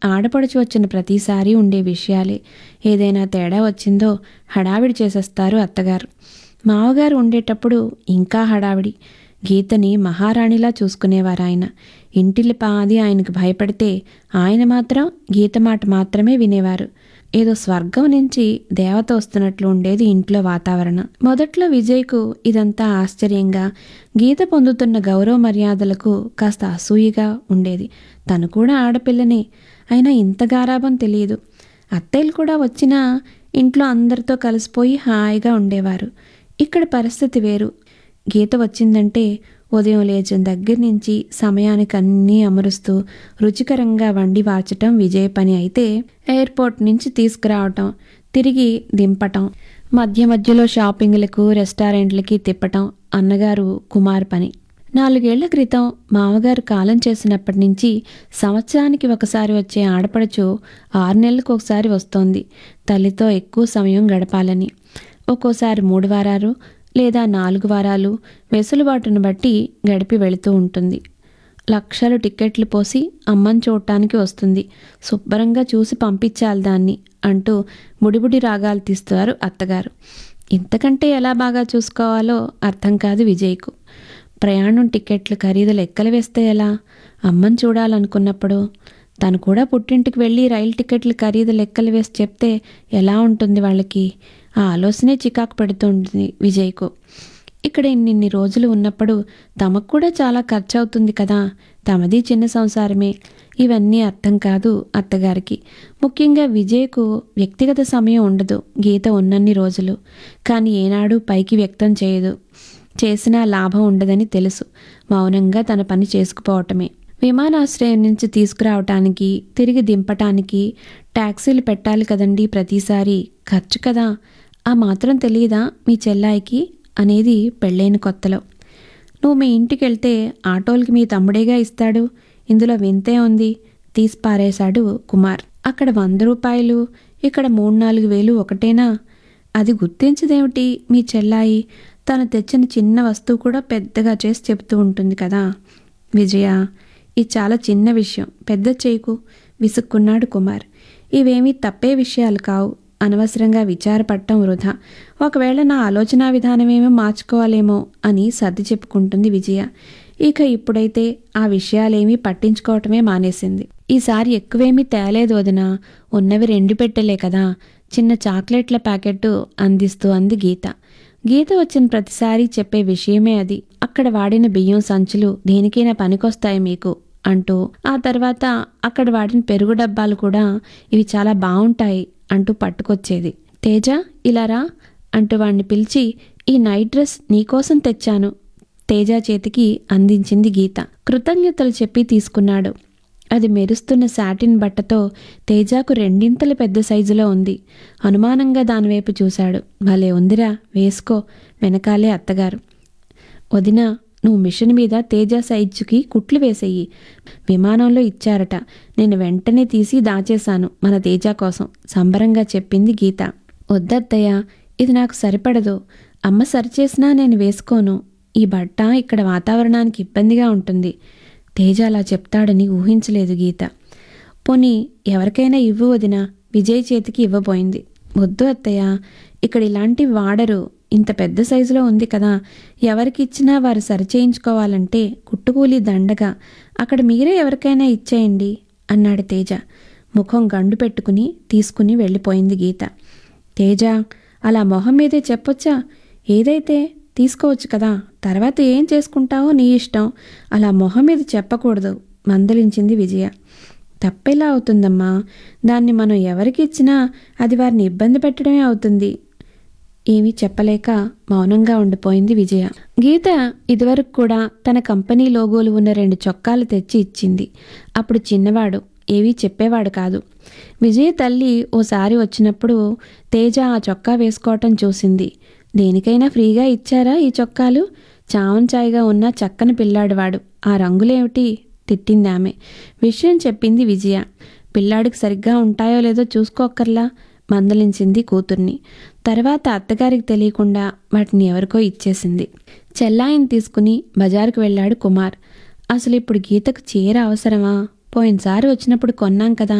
ఆడపడుచు వచ్చిన ప్రతిసారి ఉండే విషయాలే ఏదైనా తేడా వచ్చిందో హడావిడి చేసేస్తారు అత్తగారు మావగారు ఉండేటప్పుడు ఇంకా హడావిడి గీతని మహారాణిలా చూసుకునేవారు ఆయన ఇంటిల్లి పాది ఆయనకు భయపడితే ఆయన మాత్రం గీత మాట మాత్రమే వినేవారు ఏదో స్వర్గం నుంచి దేవత వస్తున్నట్లు ఉండేది ఇంట్లో వాతావరణం మొదట్లో విజయ్కు ఇదంతా ఆశ్చర్యంగా గీత పొందుతున్న గౌరవ మర్యాదలకు కాస్త అసూయగా ఉండేది తను కూడా ఆడపిల్లనే అయినా ఇంత గారాబం తెలియదు అత్తయ్యలు కూడా వచ్చినా ఇంట్లో అందరితో కలిసిపోయి హాయిగా ఉండేవారు ఇక్కడ పరిస్థితి వేరు గీత వచ్చిందంటే ఉదయం లేచిన దగ్గర నుంచి సమయానికి అన్నీ అమరుస్తూ రుచికరంగా వండి వార్చటం విజయ పని అయితే ఎయిర్పోర్ట్ నుంచి తీసుకురావటం తిరిగి దింపటం మధ్య మధ్యలో షాపింగ్లకు రెస్టారెంట్లకి తిప్పటం అన్నగారు కుమార్ పని నాలుగేళ్ల క్రితం మామగారు కాలం చేసినప్పటి నుంచి సంవత్సరానికి ఒకసారి వచ్చే ఆడపడుచు ఆరు నెలలకు ఒకసారి వస్తోంది తల్లితో ఎక్కువ సమయం గడపాలని ఒక్కోసారి మూడు వారాలు లేదా నాలుగు వారాలు వెసులుబాటును బట్టి గడిపి వెళుతూ ఉంటుంది లక్షలు టిక్కెట్లు పోసి అమ్మని చూడటానికి వస్తుంది శుభ్రంగా చూసి పంపించాలి దాన్ని అంటూ బుడిబుడి రాగాలు తీస్తారు అత్తగారు ఇంతకంటే ఎలా బాగా చూసుకోవాలో అర్థం కాదు విజయ్కు ప్రయాణం టిక్కెట్లు ఖరీదు లెక్కలు వేస్తే ఎలా అమ్మని చూడాలనుకున్నప్పుడు తను కూడా పుట్టింటికి వెళ్ళి రైలు టికెట్లు ఖరీదు లెక్కలు వేసి చెప్తే ఎలా ఉంటుంది వాళ్ళకి ఆ ఆలోచనే చికాకు పెడుతుంది విజయ్కు ఇక్కడ ఇన్నిన్ని రోజులు ఉన్నప్పుడు తమకు కూడా చాలా ఖర్చు అవుతుంది కదా తమది చిన్న సంసారమే ఇవన్నీ అర్థం కాదు అత్తగారికి ముఖ్యంగా విజయ్కు వ్యక్తిగత సమయం ఉండదు గీత ఉన్నన్ని రోజులు కానీ ఏనాడు పైకి వ్యక్తం చేయదు చేసినా లాభం ఉండదని తెలుసు మౌనంగా తన పని చేసుకుపోవటమే విమానాశ్రయం నుంచి తీసుకురావటానికి తిరిగి దింపటానికి ట్యాక్సీలు పెట్టాలి కదండి ప్రతిసారి ఖర్చు కదా ఆ మాత్రం తెలియదా మీ చెల్లాయికి అనేది పెళ్ళైన కొత్తలో నువ్వు మీ ఇంటికి వెళ్తే ఆటోలకి మీ తమ్ముడేగా ఇస్తాడు ఇందులో వింతే ఉంది తీసి పారేశాడు కుమార్ అక్కడ వంద రూపాయలు ఇక్కడ మూడు నాలుగు వేలు ఒకటేనా అది గుర్తించదేమిటి మీ చెల్లాయి తను తెచ్చిన చిన్న వస్తువు కూడా పెద్దగా చేసి చెప్తూ ఉంటుంది కదా విజయ ఇది చాలా చిన్న విషయం పెద్ద చేయకు విసుక్కున్నాడు కుమార్ ఇవేమీ తప్పే విషయాలు కావు అనవసరంగా విచారపడటం వృధా ఒకవేళ నా ఆలోచన విధానమేమో మార్చుకోవాలేమో అని సర్ది చెప్పుకుంటుంది విజయ ఇక ఇప్పుడైతే ఆ విషయాలేమీ పట్టించుకోవటమే మానేసింది ఈసారి ఎక్కువేమీ తేలేదు వదిన ఉన్నవి రెండు పెట్టలే కదా చిన్న చాక్లెట్ల ప్యాకెట్ అందిస్తూ అంది గీత గీత వచ్చిన ప్రతిసారి చెప్పే విషయమే అది అక్కడ వాడిన బియ్యం సంచులు దేనికైనా పనికొస్తాయి మీకు అంటూ ఆ తర్వాత అక్కడ వాడిన పెరుగు డబ్బాలు కూడా ఇవి చాలా బాగుంటాయి అంటూ పట్టుకొచ్చేది తేజ ఇలారా అంటూ వాణ్ణి పిలిచి ఈ నైట్ డ్రెస్ నీకోసం తెచ్చాను తేజ చేతికి అందించింది గీత కృతజ్ఞతలు చెప్పి తీసుకున్నాడు అది మెరుస్తున్న సాటిన్ బట్టతో తేజాకు రెండింతల పెద్ద సైజులో ఉంది అనుమానంగా దానివైపు చూశాడు భలే ఉందిరా వేసుకో వెనకాలే అత్తగారు వదిన నువ్వు మిషన్ మీద తేజ సైజుకి కుట్లు వేసేయి విమానంలో ఇచ్చారట నేను వెంటనే తీసి దాచేశాను మన తేజ కోసం సంబరంగా చెప్పింది గీత వద్దత్తయ్య ఇది నాకు సరిపడదు అమ్మ సరిచేసినా నేను వేసుకోను ఈ బట్ట ఇక్కడ వాతావరణానికి ఇబ్బందిగా ఉంటుంది తేజ అలా చెప్తాడని ఊహించలేదు గీత పోనీ ఎవరికైనా ఇవ్వు వదిన విజయ్ చేతికి ఇవ్వబోయింది వద్దు అత్తయ్య ఇక్కడ ఇలాంటివి వాడరు ఇంత పెద్ద సైజులో ఉంది కదా ఎవరికి ఇచ్చినా వారు సరిచేయించుకోవాలంటే కుట్టుకూలి దండగా అక్కడ మీరే ఎవరికైనా ఇచ్చేయండి అన్నాడు తేజ ముఖం గండు పెట్టుకుని తీసుకుని వెళ్ళిపోయింది గీత తేజ అలా మొహం మీదే చెప్పొచ్చా ఏదైతే తీసుకోవచ్చు కదా తర్వాత ఏం చేసుకుంటావో నీ ఇష్టం అలా మొహం మీద చెప్పకూడదు మందలించింది విజయ తప్పెలా అవుతుందమ్మా దాన్ని మనం ఎవరికి ఇచ్చినా అది వారిని ఇబ్బంది పెట్టడమే అవుతుంది ఏమీ చెప్పలేక మౌనంగా ఉండిపోయింది విజయ గీత ఇదివరకు కూడా తన కంపెనీ లోగోలు ఉన్న రెండు చొక్కాలు తెచ్చి ఇచ్చింది అప్పుడు చిన్నవాడు ఏవీ చెప్పేవాడు కాదు విజయ తల్లి ఓసారి వచ్చినప్పుడు తేజ ఆ చొక్కా వేసుకోవటం చూసింది దేనికైనా ఫ్రీగా ఇచ్చారా ఈ చొక్కాలు చావన్ చాయిగా ఉన్న చక్కని పిల్లాడు వాడు ఆ రంగులేమిటి తిట్టింది ఆమె విషయం చెప్పింది విజయ పిల్లాడికి సరిగ్గా ఉంటాయో లేదో చూసుకోక్కర్లా మందలించింది కూతుర్ని తర్వాత అత్తగారికి తెలియకుండా వాటిని ఎవరికో ఇచ్చేసింది చెల్లాయిని తీసుకుని బజారుకు వెళ్ళాడు కుమార్ అసలు ఇప్పుడు గీతకు చీర అవసరమా పోయినసారి వచ్చినప్పుడు కొన్నాం కదా